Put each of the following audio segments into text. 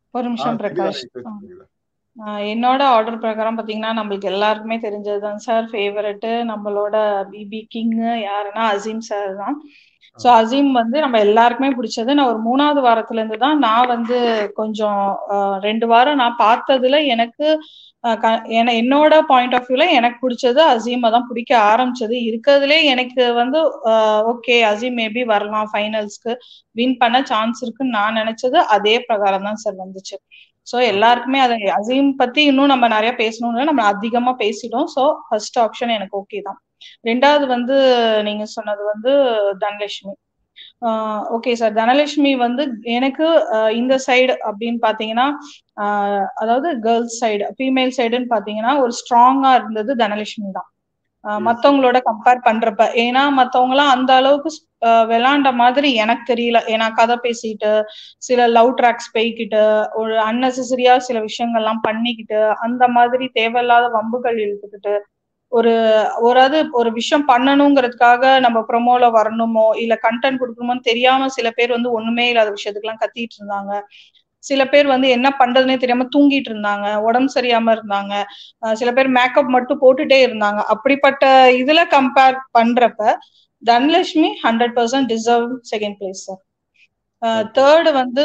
ஒரு ஆ நிமிஷம் கேக்குதா பிரகாஷ் நீங்க ஆ. பேசுறது ஆஹ் என்னோட ஆர்டர் பிரகாரம் பாத்தீங்கன்னா நம்மளுக்கு எல்லாருக்குமே தெரிஞ்சதுதான் சார் ஃபேவரட் நம்மளோட பிபி கிங் யாருன்னா அசீம் சார் தான் ஸோ அசீம் வந்து நம்ம எல்லாருக்குமே பிடிச்சது நான் ஒரு மூணாவது வாரத்துல இருந்து தான் நான் வந்து கொஞ்சம் ஆஹ் ரெண்டு வாரம் நான் பார்த்ததுல எனக்கு ஆஹ் க- என- என்னோட பாயிண்ட் ஆஃப் வியூல எனக்கு பிடிச்சது அசீமை தான் பிடிக்க ஆரம்பிச்சது இருக்கிறதுலே எனக்கு வந்து ஓகே அசீம் மேபி வரலாம் ஃபைனல்ஸ்க்கு வின் பண்ண சான்ஸ் இருக்குன்னு நான் நினைச்சது அதே பிரகாரம் தான் சார் வந்துச்சு ஸோ எல்லாருக்குமே அதை அசீம் பத்தி இன்னும் நம்ம நிறைய பேசணும்னு நம்ம அதிகமா பேசிட்டோம் ஸோ ஃபர்ஸ்ட் ஆப்ஷன் எனக்கு ஓகே தான் ரெண்டாவது வந்து நீங்க சொன்னது வந்து தனலட்சுமி ஓகே சார் தனலட்சுமி வந்து எனக்கு ஆஹ் இந்த சைடு அப்படின்னு பாத்தீங்கன்னா ஆஹ் அதாவது கேர்ள்ஸ் சைடு ஃபீமேல் சைடுன்னு பாத்தீங்கன்னா ஒரு ஸ்ட்ராங்கா இருந்தது தனலட்சுமி தான் ஆஹ் மத்தவங்களோட கம்பேர் பண்றப்ப ஏன்னா மத்தவங்க எல்லாம் அந்த அளவுக்கு ஆஹ் விளாண்ட மாதிரி எனக்கு தெரியல ஏன்னா கதை பேசிட்டு சில லவ் ட்ராக்ஸ் போய்கிட்டு ஒரு அன்னெசரியா சில விஷயங்கள்லாம் பண்ணிக்கிட்டு அந்த மாதிரி தேவையில்லாத வம்புகள் இழுத்துக்கிட்டு ஒரு ஒரு அது ஒரு விஷயம் பண்ணணுங்கிறதுக்காக நம்ம ப்ரொமோல வரணுமோ இல்ல கண்டென்ட் கொடுக்கணுமோன்னு தெரியாம சில பேர் வந்து ஒண்ணுமே இல்லாத விஷயத்துக்குலாம் கத்திட்டு இருந்தாங்க சில பேர் வந்து என்ன பண்றதுனே தெரியாம தூங்கிட்டு இருந்தாங்க உடம்பு சரியாம இருந்தாங்க அஹ் சில பேர் மேக்கப் மட்டும் போட்டுட்டே இருந்தாங்க அப்படிப்பட்ட இதுல கம்பேர் பண்றப்ப Dhanalakshmi hundred percent deserve second place sir third வந்து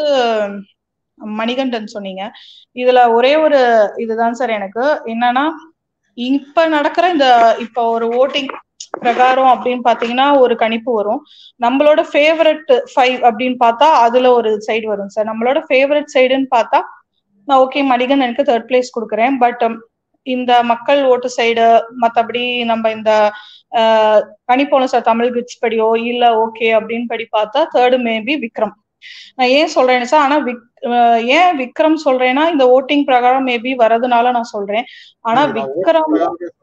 மணிகண்டன் சொன்னீங்க இதுல ஒரே ஒரு இதுதான் சார் எனக்கு என்னன்னா இப்ப நடக்கிற இந்த இப்ப ஒரு ஓட்டிங் பிரகாரம் அப்படின்னு பாத்தீங்கன்னா ஒரு கணிப்பு வரும் நம்மளோட ஃபேவரட் ஃபைவ் அப்படின்னு பார்த்தா அதுல ஒரு சைடு வரும் சார் நம்மளோட ஃபேவரட் சைடுன்னு பார்த்தா நான் ஓகே மணிகன் எனக்கு தேர்ட் பிளேஸ் கொடுக்குறேன் பட் இந்த மக்கள் ஓட்டு சைடு மத்தபடி நம்ம இந்த கணிப்போல சார் தமிழ் கிட்ஸ் படியோ இல்ல ஓகே அப்படின்னு படி பார்த்தா தேர்டு மேபி விக்ரம் நான் ஏன் சொல்றேன்னு சார் ஆனா விக் ஏன் விக்ரம் சொல்றேன்னா இந்த ஓட்டிங் பிரகாரம் மேபி வரதுனால நான் சொல்றேன் ஆனா விக்ரம்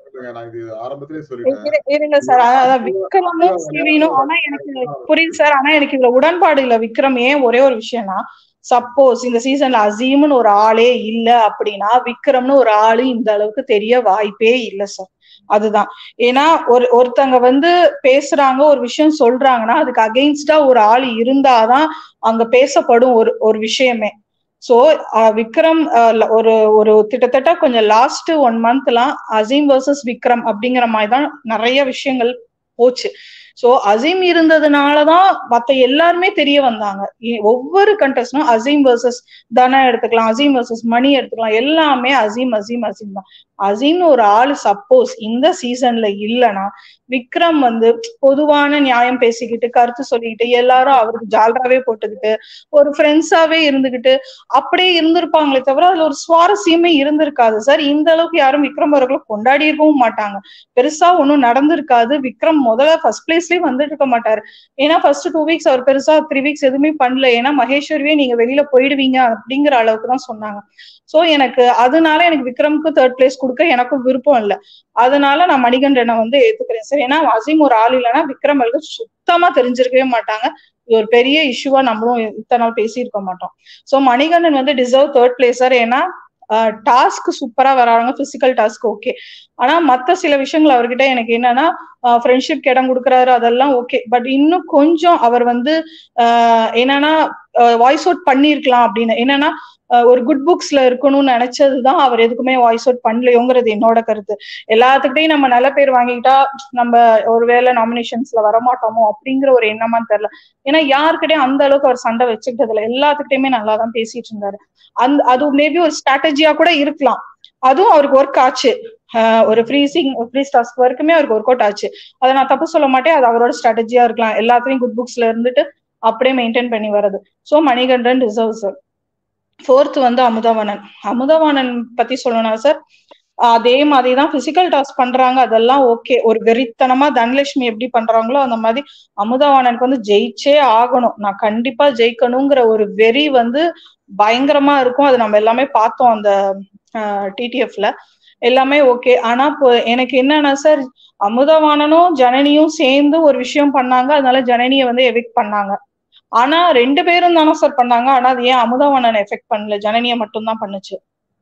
இருங்க சார் அதான் விக்ரமும் சிவினும் ஆனா எனக்கு புரியுது சார் ஆனா எனக்கு இதுல உடன்பாடு இல்ல விக்ரம் ஏன் ஒரே ஒரு விஷயம்னா சப்போஸ் இந்த சீசன்ல அசீம்னு ஒரு ஆளே இல்ல அப்படின்னா விக்ரம்னு ஒரு ஆளு இந்த அளவுக்கு தெரிய வாய்ப்பே இல்ல சார் அதுதான் ஏன்னா ஒரு ஒருத்தங்க வந்து பேசுறாங்க ஒரு விஷயம் சொல்றாங்கன்னா அதுக்கு அகெயின்ஸ்டா ஒரு ஆள் இருந்தாதான் அங்க பேசப்படும் ஒரு ஒரு விஷயமே சோ விக்ரம் ஒரு ஒரு கிட்டத்தட்ட கொஞ்சம் லாஸ்ட் ஒன் மந்த்லாம் அசீம் வர்சஸ் விக்ரம் அப்படிங்கிற மாதிரி தான் நிறைய விஷயங்கள் போச்சு சோ அசீம் இருந்ததுனாலதான் மத்த எல்லாருமே தெரிய வந்தாங்க ஒவ்வொரு கண்டஸ்டும் அசீம் வர்சஸ் தனா எடுத்துக்கலாம் அசீம் வர்சஸ் மணி எடுத்துக்கலாம் எல்லாமே அசீம் அசீம் அசீம் தான் அசீம்னு ஒரு ஆள் சப்போஸ் இந்த சீசன்ல இல்லைன்னா விக்ரம் வந்து பொதுவான நியாயம் பேசிக்கிட்டு கருத்து சொல்லிக்கிட்டு எல்லாரும் அவருக்கு ஜால்ராவே போட்டுக்கிட்டு ஒரு ஃப்ரெண்ட்ஸாவே இருந்துகிட்டு அப்படியே இருந்திருப்பாங்களே தவிர அதுல ஒரு சுவாரஸ்யமே இருந்திருக்காது சார் இந்த அளவுக்கு யாரும் விக்ரம் அவர்களை கொண்டாடி இருக்கவும் மாட்டாங்க பெருசா ஒன்றும் நடந்திருக்காது விக்ரம் முதல்ல ஃபர்ஸ்ட் பிளேஸ்லயே வந்துட்டு இருக்க மாட்டாரு ஏன்னா ஃபர்ஸ்ட் டூ வீக்ஸ் அவர் பெருசா த்ரீ வீக்ஸ் எதுவுமே பண்ணல ஏன்னா மகேஸ்வரியே நீங்க வெளியில போயிடுவீங்க அப்படிங்கிற அளவுக்கு தான் சொன்னாங்க சோ எனக்கு அதனால எனக்கு விக்ரம்க்கு தேர்ட் பிளேஸ் கொடுக்க எனக்கும் விருப்பம் இல்லை அதனால நான் மணிகண்டனை வந்து ஏத்துக்கிறேன் சார் ஏன்னா அசீம் ஒரு ஆள் இல்லைன்னா விக்ரம் அவருக்கு சுத்தமா தெரிஞ்சிருக்கவே மாட்டாங்க இது ஒரு பெரிய இஷ்யூவா நம்மளும் இத்தனை நாள் பேசியிருக்க மாட்டோம் சோ மணிகண்டன் வந்து டிசர்வ் தேர்ட் பிளேஸ் சார் ஏன்னா டாஸ்க் சூப்பரா வராங்க பிசிக்கல் டாஸ்க் ஓகே ஆனா மத்த சில விஷயங்கள் அவர்கிட்ட எனக்கு என்னன்னா ஃப்ரெண்ட்ஷிப் இடம் கொடுக்குறாரு அதெல்லாம் ஓகே பட் இன்னும் கொஞ்சம் அவர் வந்து என்னன்னா வாய்ஸ் அவுட் பண்ணிருக்கலாம் அப்படின்னு என்னன்னா ஒரு குட் புக்ஸ்ல இருக்கணும்னு நினைச்சதுதான் அவர் எதுக்குமே வாய்ஸ் அவுட் பண்ணலையோங்கிறது என்னோட கருத்து எல்லாத்துக்கிட்டையும் நம்ம நல்ல பேர் வாங்கிட்டா நம்ம ஒருவேளை நாமினேஷன்ஸ்ல வரமாட்டோமோ அப்படிங்கிற ஒரு எண்ணமான்னு தெரியல ஏன்னா யாருக்கிட்டையும் அந்த அளவுக்கு அவர் சண்டை வச்சுக்கிட்டதுல எல்லாத்துக்கிட்டையுமே நல்லா தான் பேசிட்டு இருந்தாரு அந்த அது மேபி ஒரு ஸ்ட்ராட்டஜியா கூட இருக்கலாம் அதுவும் அவருக்கு ஒர்க் ஆச்சு ஒரு ஃப்ரீசிங் ஃப்ரீ ஸ்டாஸ்க் வரைக்குமே அவருக்கு ஒர்க் அவுட் ஆச்சு அதை நான் தப்பு சொல்ல மாட்டேன் அது அவரோட ஸ்ட்ராட்டஜியா இருக்கலாம் எல்லாத்தையும் குட் புக்ஸ்ல இருந்துட்டு அப்படியே மெயின்டைன் பண்ணி வர்றது ஸோ மணிகண்டன் ரிசர்வ்ஸ் ஃபோர்த் வந்து அமுதவாணன் அமுதவாணன் பத்தி சொல்லணும்னா சார் அதே மாதிரிதான் பிசிக்கல் டாஸ்க் பண்றாங்க அதெல்லாம் ஓகே ஒரு வெறித்தனமா தனலட்சுமி எப்படி பண்றாங்களோ அந்த மாதிரி அமுதவாணனுக்கு வந்து ஜெயிச்சே ஆகணும் நான் கண்டிப்பா ஜெயிக்கணுங்கிற ஒரு வெறி வந்து பயங்கரமா இருக்கும் அது நம்ம எல்லாமே பார்த்தோம் அந்த டிடிஎஃப்ல எல்லாமே ஓகே ஆனா இப்போ எனக்கு என்னன்னா சார் அமுதவாணனும் ஜனனியும் சேர்ந்து ஒரு விஷயம் பண்ணாங்க அதனால ஜனனியை வந்து எவிக் பண்ணாங்க ஆனா ரெண்டு பேரும் தானே சார் பண்ணாங்க ஆனா அது ஏன் அமுதவாணன் எஃபெக்ட் பண்ணல ஜனனியை மட்டும்தான் பண்ணுச்சு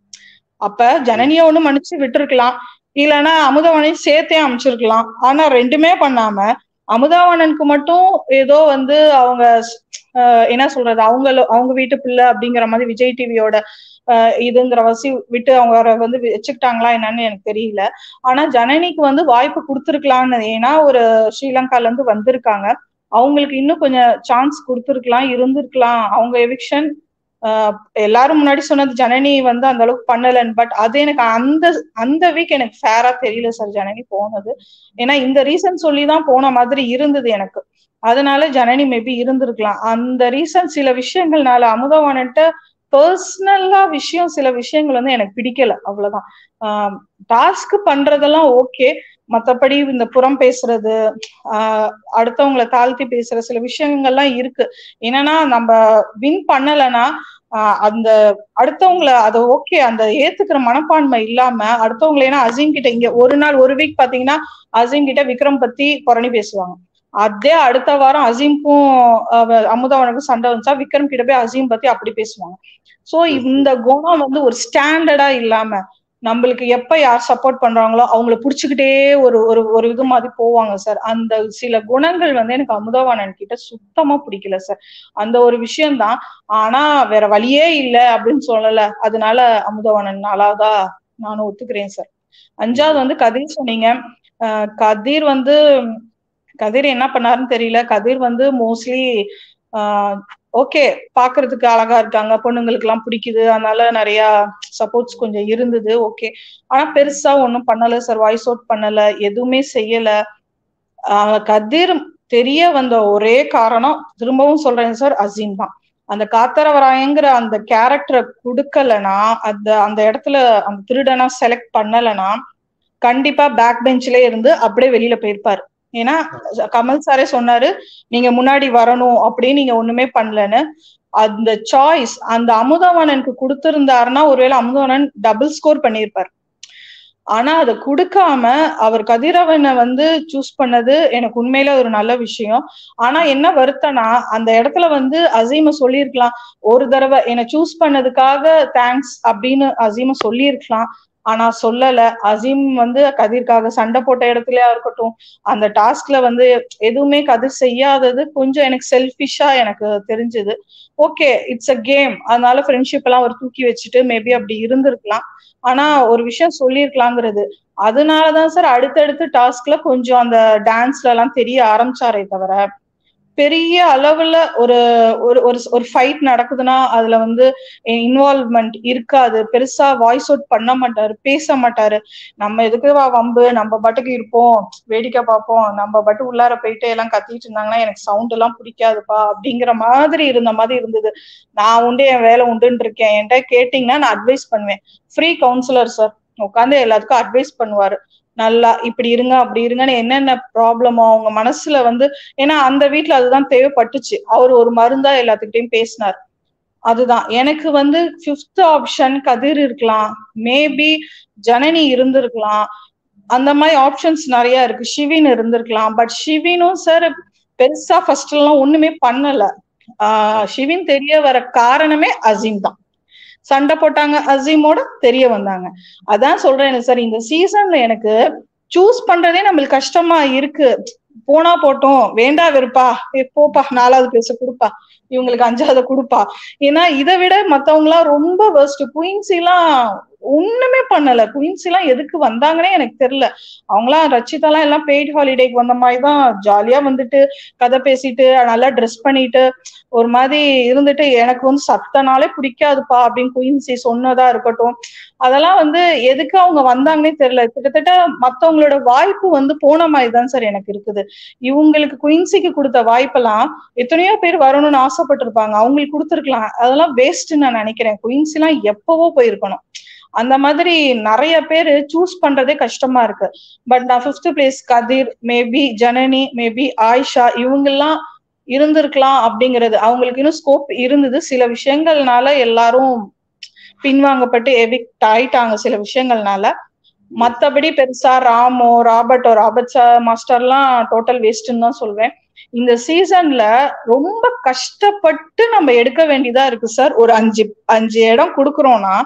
அப்ப ஜனனிய ஒண்ணு மன்னிச்சு விட்டுருக்கலாம் இல்லைன்னா அமுதவாணி சேர்த்தே அமைச்சிருக்கலாம் ஆனா ரெண்டுமே பண்ணாம அமுதாவாணனுக்கு மட்டும் ஏதோ வந்து அவங்க என்ன சொல்றது அவங்க அவங்க வீட்டு பிள்ளை அப்படிங்கிற மாதிரி விஜய் டிவியோட இதுங்கிற வசி விட்டு அவங்க வந்து வச்சுக்கிட்டாங்களா என்னன்னு எனக்கு தெரியல ஆனா ஜனனிக்கு வந்து வாய்ப்பு கொடுத்துருக்கலாம்னு ஏன்னா ஒரு ஸ்ரீலங்கால இருந்து வந்திருக்காங்க அவங்களுக்கு இன்னும் கொஞ்சம் சான்ஸ் கொடுத்துருக்கலாம் இருந்திருக்கலாம் அவங்க எவிக்ஷன் எல்லாரும் முன்னாடி சொன்னது ஜனனி வந்து அந்த அளவுக்கு பண்ணலன்னு பட் அது எனக்கு அந்த அந்த வீக் எனக்கு ஃபேரா தெரியல சார் ஜனனி போனது ஏன்னா இந்த ரீசன் சொல்லி தான் போன மாதிரி இருந்தது எனக்கு அதனால ஜனனி மேபி இருந்திருக்கலாம் அந்த ரீசன் சில விஷயங்கள்னால அமுதவான்ட்ட பர்சனலா விஷயம் சில விஷயங்கள் வந்து எனக்கு பிடிக்கல அவ்வளவுதான் டாஸ்க் பண்றதெல்லாம் ஓகே மத்தபடி இந்த புறம் பேசுறது ஆஹ் அடுத்தவங்களை தாழ்த்தி பேசுற சில விஷயங்கள்லாம் இருக்கு என்னன்னா நம்ம வின் பண்ணலைன்னா அந்த அடுத்தவங்களை அதை ஓகே அந்த ஏத்துக்கிற மனப்பான்மை இல்லாம அடுத்தவங்களை ஏன்னா அசீம் கிட்ட இங்க ஒரு நாள் ஒரு வீக் பாத்தீங்கன்னா அசீம் கிட்ட விக்ரம் பத்தி புறணி பேசுவாங்க அதே அடுத்த வாரம் அசீம்க்கும் அமுதாவனுக்கும் சண்டை வந்துச்சா விக்ரம் கிட்ட போய் அசீம் பத்தி அப்படி பேசுவாங்க சோ இந்த குணம் வந்து ஒரு ஸ்டாண்டர்டா இல்லாம நம்மளுக்கு எப்ப யார் சப்போர்ட் பண்றாங்களோ அவங்கள புடிச்சுக்கிட்டே ஒரு ஒரு ஒரு இது மாதிரி போவாங்க சார் அந்த சில குணங்கள் வந்து எனக்கு அமுதவாணன் கிட்ட சுத்தமா பிடிக்கல சார் அந்த ஒரு விஷயம்தான் ஆனா வேற வழியே இல்லை அப்படின்னு சொல்லல அதனால அமுதவாணன் நாளாவதா நானும் ஒத்துக்கிறேன் சார் அஞ்சாவது வந்து கதிர் சொன்னீங்க கதிர் வந்து கதிர் என்ன பண்ணாருன்னு தெரியல கதிர் வந்து மோஸ்ட்லி ஓகே பாக்குறதுக்கு அழகா இருக்காங்க பொண்ணுங்களுக்கு எல்லாம் பிடிக்குது அதனால நிறைய சப்போர்ட்ஸ் கொஞ்சம் இருந்தது ஓகே ஆனா பெருசா ஒன்றும் பண்ணல சார் வாய்ஸ் அவுட் பண்ணல எதுவுமே செய்யல கதிர் தெரிய வந்த ஒரே காரணம் திரும்பவும் சொல்றேன் சார் அசீம் தான் அந்த காத்தரவராயங்கிற அந்த கேரக்டரை கொடுக்கலனா அந்த அந்த இடத்துல அந்த திருடனா செலக்ட் பண்ணலனா கண்டிப்பா பேக் பெஞ்ச்ல இருந்து அப்படியே வெளியில போயிருப்பாரு ஏன்னா கமல் சாரே சொன்னாரு நீங்க முன்னாடி வரணும் அப்படின்னு நீங்க ஒண்ணுமே பண்ணலன்னு அந்த சாய்ஸ் அந்த அமுதவாணனுக்கு கொடுத்திருந்தாருன்னா ஒருவேளை அமுதவாணன் டபுள் ஸ்கோர் பண்ணியிருப்பார் ஆனா அதை கொடுக்காம அவர் கதிரவனை வந்து சூஸ் பண்ணது எனக்கு உண்மையில ஒரு நல்ல விஷயம் ஆனா என்ன வருத்தனா அந்த இடத்துல வந்து அசீம சொல்லியிருக்கலாம் ஒரு தடவை என்னை சூஸ் பண்ணதுக்காக தேங்க்ஸ் அப்படின்னு அசீம சொல்லியிருக்கலாம் ஆனா சொல்லல அசீம் வந்து கதிர்காக சண்டை போட்ட இடத்துலயா இருக்கட்டும் அந்த டாஸ்க்ல வந்து எதுவுமே கதிர் செய்யாதது கொஞ்சம் எனக்கு செல்ஃபிஷா எனக்கு தெரிஞ்சது ஓகே இட்ஸ் அ கேம் அதனால ஃப்ரெண்ட்ஷிப் எல்லாம் அவர் தூக்கி வச்சுட்டு மேபி அப்படி இருந்திருக்கலாம் ஆனா ஒரு விஷயம் சொல்லியிருக்கலாங்கிறது அதனாலதான் சார் அடுத்தடுத்து டாஸ்க்ல கொஞ்சம் அந்த டான்ஸ்ல எல்லாம் தெரிய ஆரம்பிச்சாரே தவிர பெரிய அளவுல ஒரு ஒரு ஒரு ஃபைட் நடக்குதுன்னா அதுல வந்து இன்வால்வ்மெண்ட் இருக்காது பெருசா வாய்ஸ் அவுட் பண்ண மாட்டாரு பேச மாட்டாரு நம்ம எதுக்கு வம்பு நம்ம பாட்டுக்கு இருப்போம் வேடிக்கை பார்ப்போம் நம்ம பாட்டு உள்ளார போயிட்டு எல்லாம் கத்திட்டு இருந்தாங்கன்னா எனக்கு சவுண்ட் எல்லாம் பிடிக்காதுப்பா அப்படிங்கிற மாதிரி இருந்த மாதிரி இருந்தது நான் உண்டு என் வேலை உண்டுன்னு இருக்கேன் என்கிட்ட கேட்டீங்கன்னா நான் அட்வைஸ் பண்ணுவேன் ஃப்ரீ கவுன்சிலர் சார் உட்காந்து எல்லாத்துக்கும் அட்வைஸ் பண்ணுவாரு நல்லா இப்படி இருங்க அப்படி இருங்கன்னு என்னென்ன ப்ராப்ளமோ அவங்க மனசுல வந்து ஏன்னா அந்த வீட்டுல அதுதான் தேவைப்பட்டுச்சு அவர் ஒரு மருந்தா எல்லாத்துக்கிட்டையும் பேசினார் அதுதான் எனக்கு வந்து ஃபிஃப்த் ஆப்ஷன் கதிர் இருக்கலாம் மேபி ஜனனி இருந்திருக்கலாம் அந்த மாதிரி ஆப்ஷன்ஸ் நிறைய இருக்கு ஷிவின் இருந்திருக்கலாம் பட் ஷிவினும் சார் பெருசா ஃபர்ஸ்ட் எல்லாம் ஒண்ணுமே பண்ணல ஆஹ் ஷிவின் தெரிய வர காரணமே அசீம் தான் சண்டை போட்டாங்க அசீமோட தெரிய வந்தாங்க அதான் சொல்றேன் சார் இந்த சீசன்ல எனக்கு சூஸ் பண்றதே நம்மளுக்கு கஷ்டமா இருக்கு போனா போட்டோம் வேண்டா வெறுப்பா போப்பா நாலாவது பேச கொடுப்பா இவங்களுக்கு அஞ்சாவது கொடுப்பா ஏன்னா இதை விட மத்தவங்க எல்லாம் ரொம்ப வேர்ஸ்ட் குயின்சி எல்லாம் ஒண்ணுமே பண்ணல குயின்சி எல்லாம் எதுக்கு வந்தாங்கன்னே எனக்கு தெரியல அவங்களாம் ரச்சிதாலாம் எல்லாம் பெய்ட் ஹாலிடேக்கு வந்த மாதிரிதான் ஜாலியா வந்துட்டு கதை பேசிட்டு நல்லா ட்ரெஸ் பண்ணிட்டு ஒரு மாதிரி இருந்துட்டு எனக்கு வந்து சத்தனாலே பிடிக்காதுப்பா அப்படின்னு குயின்சி சொன்னதா இருக்கட்டும் அதெல்லாம் வந்து எதுக்கு அவங்க வந்தாங்கன்னே தெரியல கிட்டத்தட்ட மத்தவங்களோட வாய்ப்பு வந்து போன மாதிரி தான் சார் எனக்கு இருக்குது இவங்களுக்கு குயின்சிக்கு கொடுத்த வாய்ப்பெல்லாம் எத்தனையோ பேர் வரணும்னு ஆசைப்பட்டிருப்பாங்க அவங்களுக்கு கொடுத்துருக்கலாம் அதெல்லாம் வேஸ்ட்னு நான் நினைக்கிறேன் குயின்சி எல்லாம் எப்பவோ போயிருக்கணும் அந்த மாதிரி நிறைய பேர் சூஸ் பண்றதே கஷ்டமா இருக்கு பட் நான் fifth place Kathir maybe Janani maybe Ayesha இவங்கெல்லாம் இருந்திருக்கலாம் அப்படிங்கிறது அவங்களுக்கு இன்னும் ஸ்கோப் இருந்தது சில விஷயங்கள்னால எல்லாரும் பின்வாங்கப்பட்டு எவிக்ட் ஆயிட்டாங்க சில விஷயங்கள்னால மத்தபடி பெருசா ராமோ ராபர்ட்டோ ராபர்ட் மாஸ்டர்லாம் டோட்டல் வேஸ்ட்னு தான் சொல்வேன் இந்த சீசன்ல ரொம்ப கஷ்டப்பட்டு நம்ம எடுக்க வேண்டியதா இருக்கு சார் ஒரு அஞ்சு அஞ்சு இடம் கொடுக்குறோம்னா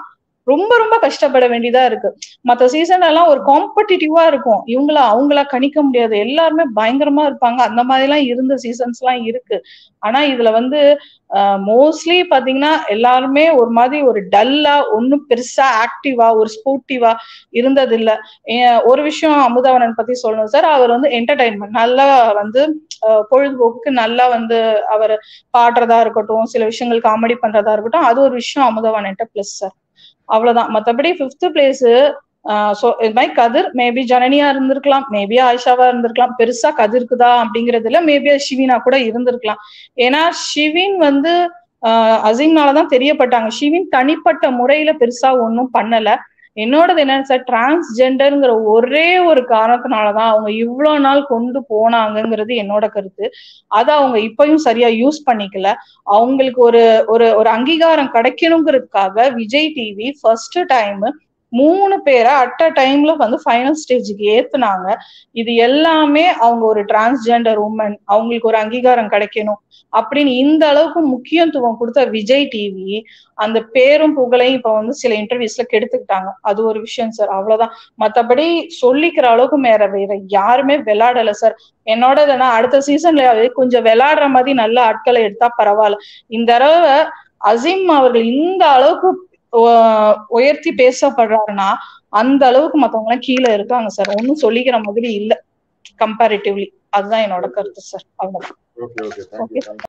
ரொம்ப ரொம்ப கஷ்டப்பட வேண்டியதா இருக்கு மத்த சீசன்ல எல்லாம் ஒரு காம்படிட்டிவா இருக்கும் இவங்கள அவங்கள கணிக்க முடியாது எல்லாருமே பயங்கரமா இருப்பாங்க அந்த மாதிரி எல்லாம் இருந்த சீசன்ஸ் எல்லாம் இருக்கு ஆனா இதுல வந்து மோஸ்ட்லி பாத்தீங்கன்னா எல்லாருமே ஒரு மாதிரி ஒரு டல்லா ஒன்னும் பெருசா ஆக்டிவா ஒரு ஸ்போர்ட்டிவா இருந்தது இல்ல ஒரு விஷயம் அமுதாவனன் பத்தி சொல்லணும் சார் அவர் வந்து என்டர்டைன்மெண்ட் நல்லா வந்து பொழுதுபோக்குக்கு நல்லா வந்து அவர் பாடுறதா இருக்கட்டும் சில விஷயங்கள் காமெடி பண்றதா இருக்கட்டும் அது ஒரு விஷயம் அமுதவானன்ட்ட பிளஸ் சார் அவ்வளவுதான் மத்தபடி பிப்த் பிளேஸ் ஸோ இது மாதிரி கதிர் மேபி ஜனனியா இருந்திருக்கலாம் மேபி ஆயிஷாவா இருந்திருக்கலாம் பெருசா கதிர்க்குதா அப்படிங்கறதுல மேபி ஷிவினா கூட இருந்திருக்கலாம் ஏன்னா ஷிவின் வந்து அசிங்னாலதான் தெரியப்பட்டாங்க ஷிவின் தனிப்பட்ட முறையில பெருசா ஒன்றும் பண்ணல என்னோடது என்னன்னு சார் டிரான்ஸ்ஜெண்டருங்கிற ஒரே ஒரு காரணத்தினாலதான் அவங்க இவ்வளவு நாள் கொண்டு போனாங்கங்கிறது என்னோட கருத்து அதை அவங்க இப்பயும் சரியா யூஸ் பண்ணிக்கல அவங்களுக்கு ஒரு ஒரு ஒரு அங்கீகாரம் கிடைக்கணுங்கிறதுக்காக விஜய் டிவி ஃபர்ஸ்ட் டைம் மூணு பேரை அட் அ டைம்ல வந்து ஃபைனல் ஸ்டேஜுக்கு ஏத்துனாங்க இது எல்லாமே அவங்க ஒரு டிரான்ஸ்ஜெண்டர் உமன் அவங்களுக்கு ஒரு அங்கீகாரம் கிடைக்கணும் அப்படின்னு இந்த அளவுக்கு முக்கியத்துவம் கொடுத்த விஜய் டிவி அந்த பேரும் புகழையும் இப்ப வந்து சில இன்டர்வியூஸ்ல கெடுத்துக்கிட்டாங்க அது ஒரு விஷயம் சார் அவ்வளவுதான் மத்தபடி சொல்லிக்கிற அளவுக்கு வேற வேற யாருமே விளையாடல சார் என்னோட நான் அடுத்த சீசன்ல கொஞ்சம் விளையாடுற மாதிரி நல்ல ஆட்களை எடுத்தா பரவாயில்ல இந்த தடவை அசீம் அவர்கள் இந்த அளவுக்கு உயர்த்தி பேசப்படுறாருன்னா அந்த அளவுக்கு மத்தவங்க எல்லாம் கீழே இருக்காங்க சார் ஒன்னும் சொல்லிக்கிற மாதிரி இல்ல கம்பேரிட்டிவ்லி அதுதான் என்னோட கருத்து சார் அவ்வளவுதான்